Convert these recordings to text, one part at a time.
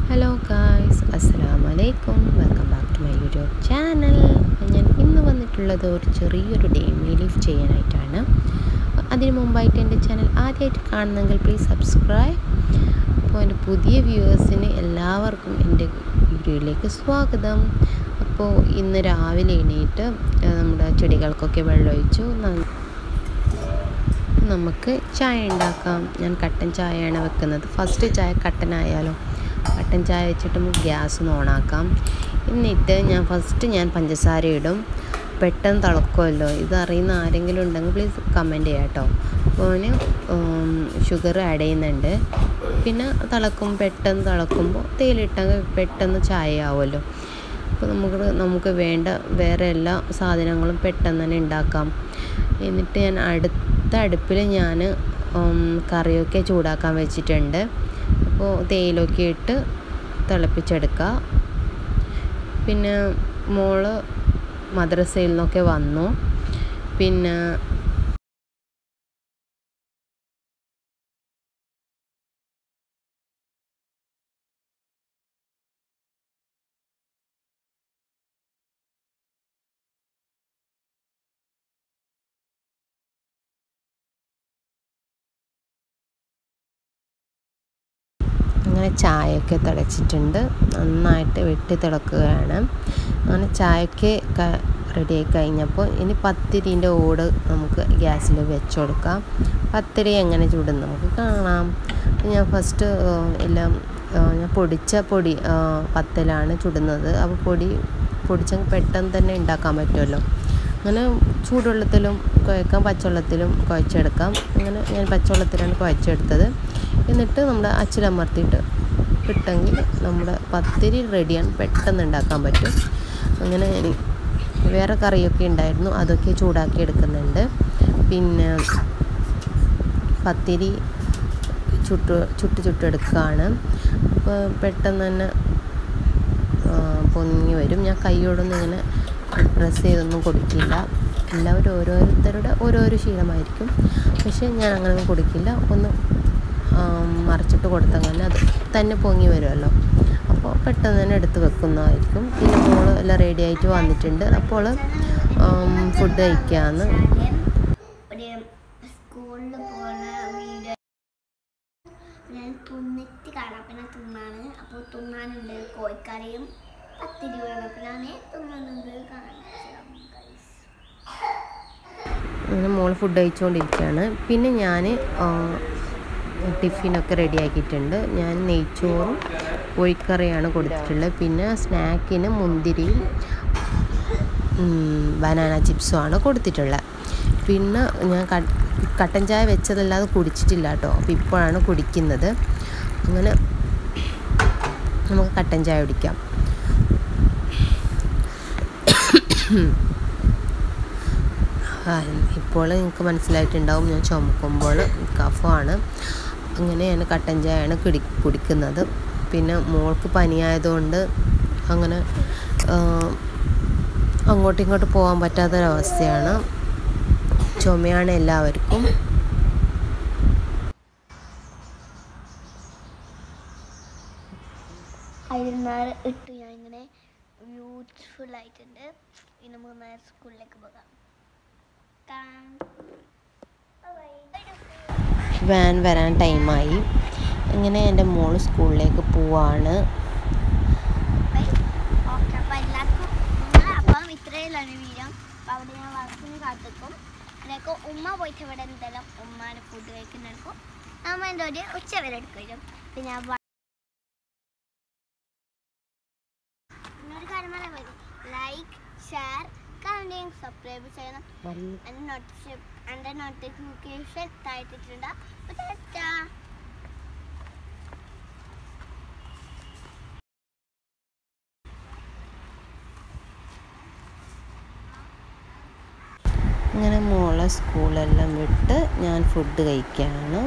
hello guys അസ്സലാമു അലൈക്കും welcome back to my YouTube channel ഞാൻ ഇന്ന് വന്നിട്ടുള്ളത് ഒരു ചെറിയൊരു ഡേ മേ ലീഫ് ചെയ്യാനായിട്ടാണ് അതിന് മുമ്പായിട്ട് എൻ്റെ ചാനൽ ആദ്യമായിട്ട് കാണുന്നെങ്കിൽ പ്ലീസ് സബ്സ്ക്രൈബ് അപ്പോൾ എൻ്റെ പുതിയ വ്യൂവേഴ്സിന് എല്ലാവർക്കും എൻ്റെ വീഡിയോയിലേക്ക് സ്വാഗതം അപ്പോൾ ഇന്ന് രാവിലെ എണീറ്റ് നമ്മുടെ ചെടികൾക്കൊക്കെ വെള്ളമൊഴിച്ചു നമുക്ക് ചായ ഉണ്ടാക്കാം ഞാൻ കട്ടൻ ചായയാണ് വെക്കുന്നത് ഫസ്റ്റ് ചായ കട്ടനായാലോ കട്ടൻ ചായ വെച്ചിട്ട് നമുക്ക് ഗ്യാസ് ഓണാക്കാം എന്നിട്ട് ഞാൻ ഫസ്റ്റ് ഞാൻ പഞ്ചസാര ഇടും പെട്ടെന്ന് തിളക്കുമല്ലോ ഇത് അറിയുന്ന ആരെങ്കിലും ഉണ്ടെങ്കിൽ പ്ലീസ് കമൻറ്റ് ചെയ്യാം കേട്ടോ അപ്പോൾ ഷുഗർ ആഡ് ചെയ്യുന്നുണ്ട് പിന്നെ തിളക്കും പെട്ടെന്ന് തിളക്കുമ്പോൾ തേയിലിട്ടെങ്കിൽ പെട്ടെന്ന് ചായ ആവുമല്ലോ അപ്പോൾ നമുക്ക് നമുക്ക് വേണ്ട വേറെ എല്ലാ സാധനങ്ങളും പെട്ടെന്ന് തന്നെ ഉണ്ടാക്കാം എന്നിട്ട് ഞാൻ അടുത്ത അടുപ്പിൽ ഞാൻ കറിയൊക്കെ ചൂടാക്കാൻ വെച്ചിട്ടുണ്ട് അപ്പോൾ തേയിലൊക്കെ ഇട്ട് തിളപ്പിച്ചെടുക്കുക പിന്നെ മോള് മദ്രസയിൽ നിന്നൊക്കെ വന്നു പിന്നെ അങ്ങനെ ചായയൊക്കെ തിളച്ചിട്ടുണ്ട് നന്നായിട്ട് വെട്ടി തിളക്കുകയാണ് അങ്ങനെ ചായക്ക് റെഡിയായി കഴിഞ്ഞപ്പോൾ ഇനി പത്തിരീൻ്റെ ഓട് നമുക്ക് ഗ്യാസിൽ വെച്ച് കൊടുക്കാം പത്തിരി എങ്ങനെ ചൂടും നമുക്ക് കാണാം ഞാൻ ഫസ്റ്റ് എല്ലാം ഞാൻ പൊടിച്ച പൊടി പത്തലാണ് ചുടുന്നത് അപ്പോൾ പൊടി പൊടിച്ചെങ്കിൽ പെട്ടെന്ന് തന്നെ ഉണ്ടാക്കാൻ പറ്റുമല്ലോ അങ്ങനെ ചൂടുവെള്ളത്തിലും കുഴക്കാം പച്ചവെള്ളത്തിലും കുഴച്ചെടുക്കാം അങ്ങനെ ഞാൻ പച്ചവെള്ളത്തിലാണ് കുഴച്ചെടുത്തത് എന്നിട്ട് നമ്മുടെ അച്ചിലമർത്തിയിട്ട് ഇട്ടെങ്കിൽ നമ്മുടെ പത്തിരി റെഡിയാണ് പെട്ടെന്ന് ഉണ്ടാക്കാൻ പറ്റും അങ്ങനെ ഞാൻ വേറെ കറിയൊക്കെ ഉണ്ടായിരുന്നു അതൊക്കെ ചൂടാക്കി എടുക്കുന്നുണ്ട് പിന്നെ പത്തിരി ചുട്ട് ചുട്ട് ചുട്ടെടുക്കുകയാണ് അപ്പോൾ പെട്ടെന്ന് തന്നെ പൊങ്ങി വരും ഞാൻ കൈയോടൊന്നും ഇങ്ങനെ പ്രസ് ചെയ്തൊന്നും കൊടുക്കില്ല എല്ലാവരും ഓരോരുത്തരുടെ ഓരോരോ ശീലമായിരിക്കും പക്ഷേ ഞാൻ അങ്ങനെ കൊടുക്കില്ല ഒന്ന് മറിച്ചിട്ട് കൊടുത്തങ്ങനെ അത് തന്നെ പൊങ്ങി വരുമല്ലോ അപ്പോൾ പെട്ടെന്ന് തന്നെ എടുത്ത് വെക്കുന്നതായിരിക്കും പിന്നെ മോള് എല്ലാം റെഡി ആയിട്ട് വന്നിട്ടുണ്ട് അപ്പോൾ ഫുഡ് കഴിക്കാമെന്ന് സ്കൂളിൽ പോകുന്ന വീഡിയോ ഞാൻ തുന്നിട്ട് കാണാം പിന്നെ തിന്നാണ് അപ്പോൾ തിന്നാനുണ്ട് കോഴിക്കറിയും പത്തിരി വേണം അപ്പോൾ ഞാൻ തിന്നുന്നുണ്ട് കാണാൻ അങ്ങനെ മോൾ ഫുഡ് കഴിച്ചുകൊണ്ടിരിക്കുകയാണ് പിന്നെ ഞാൻ ടിഫിനൊക്കെ റെഡി ആക്കിയിട്ടുണ്ട് ഞാൻ നെയ്ച്ചോറും കോഴിക്കറിയാണ് കൊടുത്തിട്ടുള്ളത് പിന്നെ സ്നാക്കിന് മുന്തിരിയും ബനാന ചിപ്സുമാണ് കൊടുത്തിട്ടുള്ളത് പിന്നെ ഞാൻ കട്ടൻ ചായ വെച്ചതല്ലാതെ കുടിച്ചിട്ടില്ല കേട്ടോ അപ്പോൾ ഇപ്പോഴാണ് കുടിക്കുന്നത് അങ്ങനെ നമുക്ക് കട്ടൻ ചായ കുടിക്കാം ഇപ്പോൾ നിങ്ങൾക്ക് മനസ്സിലായിട്ടുണ്ടാവും ഞാൻ ചുമക്കുമ്പോൾ കഫമാണ് അങ്ങനെയാണ് കട്ടൻ ചായയാണ് കുടി കുടിക്കുന്നത് പിന്നെ മോൾക്ക് പനിയായതുകൊണ്ട് അങ്ങനെ അങ്ങോട്ടും ഇങ്ങോട്ടും പോകാൻ പറ്റാത്തൊരവസ്ഥയാണ് ചുമയാണ് എല്ലാവർക്കും അതിരുന്നാറ് ഇട്ട് ഞാൻ ഇങ്ങനെ ബ്യൂട്ടിഫുൾ ആയിട്ടുണ്ട് ഇനി നമുക്ക് നേരെ സ്കൂളിലേക്ക് പോകാം വാൻ വരാൻ ടൈമായി അങ്ങനെ എൻ്റെ മോള് സ്കൂളിലേക്ക് പോവാണ് ഓക്കെ അപ്പോൾ എല്ലാവർക്കും നിങ്ങൾ അപ്പം ഇത്രയിലാണ് വീഡിയോ അപ്പോൾ അവിടെ ഞാൻ വർക്കിന് കാത്തിക്കും എനിക്ക് ഉമ്മ പോയിട്ട് ഇവിടെ എന്തെല്ലാം ഉമ്മാൻ്റെ ഫുഡ് കഴിക്കുന്നെടുക്കും നമ്മ എൻ്റെ ഒരു ഉച്ച വരെ എടുക്കും പിന്നെ ഒരു കാര്യം പറയാൻ പറ്റും ലൈക്ക് ഷെയർ കമൻറ്റിങ് സബ്സ്ക്രൈബ് ചെയ്യണം എൻ്റെ നോട്ടിഫിക്കേഷൻ എൻ്റെ നോട്ടിഫിക്കേഷൻ താഴ്ത്തിട്ടുണ്ട് അപ്പോൾ ടാറ്റാ അങ്ങനെ മോളെ സ്കൂളെല്ലാം വിട്ട് ഞാൻ ഫുഡ് കഴിക്കുകയാണ്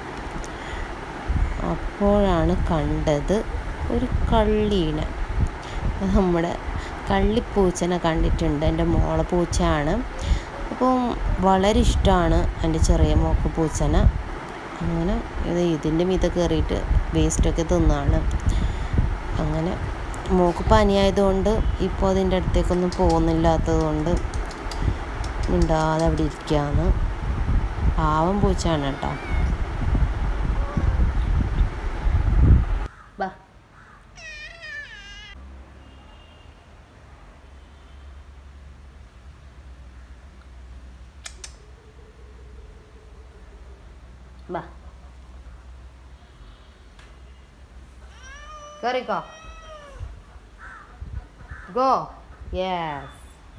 അപ്പോഴാണ് കണ്ടത് ഒരു കള്ളീനെ നമ്മുടെ കള്ളിപ്പൂച്ചനെ കണ്ടിട്ടുണ്ട് എൻ്റെ മോളെ പൂച്ചയാണ് അപ്പം വളരെ ഇഷ്ടമാണ് എൻ്റെ ചെറിയ മോക്ക് പൂച്ചനെ അങ്ങനെ ഇത് ഇതിൻ്റെ മീതെ കയറിയിട്ട് വേസ്റ്റൊക്കെ തിന്നാണ് അങ്ങനെ മോക്ക് പനിയായതുകൊണ്ട് ഇപ്പോൾ അതിൻ്റെ അടുത്തേക്കൊന്നും പോകുന്നില്ലാത്തതുകൊണ്ട് മിണ്ടാതെ അവിടെ ഇരിക്കുകയാണ് പാവം പൂച്ചയാണ് കേട്ടോ ബാ ബാ കയറിക്കോ ഗോ യെസ്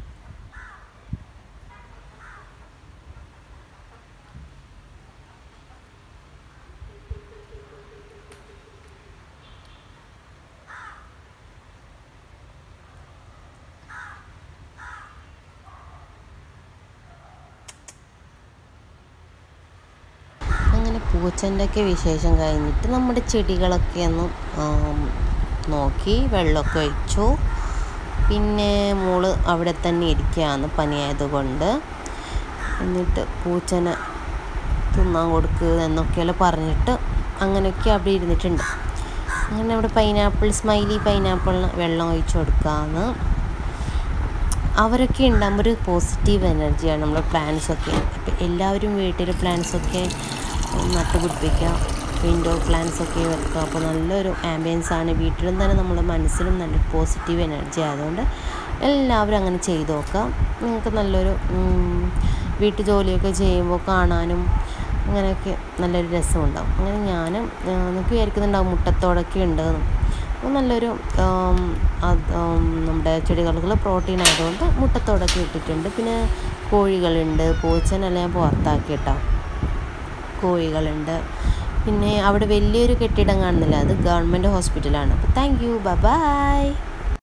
അങ്ങനെ പൂച്ചൻ്റെ ഒക്കെ വിശേഷം കഴിഞ്ഞിട്ട് നമ്മുടെ ചെടികളൊക്കെ ഒന്ന് ആം, നോക്കി വെള്ളമൊക്കെ ഒഴിച്ചു പിന്നെ മോള് അവിടെ തന്നെ ഇരിക്കുകയാണ് പനിയായതുകൊണ്ട് എന്നിട്ട് പൂച്ചനെ തിന്നാൻ കൊടുക്കുക എന്നൊക്കെയെല്ലാം പറഞ്ഞിട്ട് അങ്ങനെയൊക്കെ അവിടെ ഇരുന്നിട്ടുണ്ട് അങ്ങനെ അവിടെ പൈനാപ്പിൾ സ്മൈലി പൈനാപ്പിളിന് വെള്ളം ഒഴിച്ചു കൊടുക്കാമെന്ന് അവരൊക്കെ ഉണ്ടാകുമ്പോൾ ഒരു പോസിറ്റീവ് എനർജിയാണ് നമ്മുടെ പ്ലാന്റ്സൊക്കെ അപ്പോൾ എല്ലാവരും വീട്ടിൽ പ്ലാന്റ്സൊക്കെ നട്ടുപിടിപ്പിക്കുക വിൻഡോ പ്ലാന്റ്സ് ഒക്കെ വെക്കുക അപ്പോൾ നല്ലൊരു ആംബിയൻസ് ആണ് വീട്ടിലും തന്നെ നമ്മുടെ മനസ്സിലും നല്ല പോസിറ്റീവ് എനർജി ആയതുകൊണ്ട് എല്ലാവരും അങ്ങനെ ചെയ്ത് നോക്കാം നിങ്ങൾക്ക് നല്ലൊരു ഉം, വീട്ടു ജോലിയൊക്കെ ചെയ്യുമ്പോൾ കാണാനും അങ്ങനെയൊക്കെ നല്ലൊരു രസമുണ്ടാവും അങ്ങനെ ഞാനും നിങ്ങൾക്ക് വിചാരിക്കുന്നുണ്ടാവും മുട്ടത്തോടൊക്കെ ഉണ്ട് അപ്പോൾ നല്ലൊരു ആം, അത്, ആം, നമ്മുടെ ചെടികൾക്ക് പ്രോട്ടീൻ ആയതുകൊണ്ട് മുട്ടത്തോടൊക്കെ ഇട്ടിട്ടുണ്ട് പിന്നെ കോഴികളുണ്ട് പൂച്ചനെല്ലാം ഞാൻ പുറത്താക്കി കേട്ടോ കോഴികളുണ്ട് പിന്നെ അവിടെ വലിയൊരു കെട്ടിടം കാണുന്നില്ല അത് ഗവൺമെൻറ് ഹോസ്പിറ്റലാണ് അപ്പോൾ താങ്ക് യു ബൈ ബൈ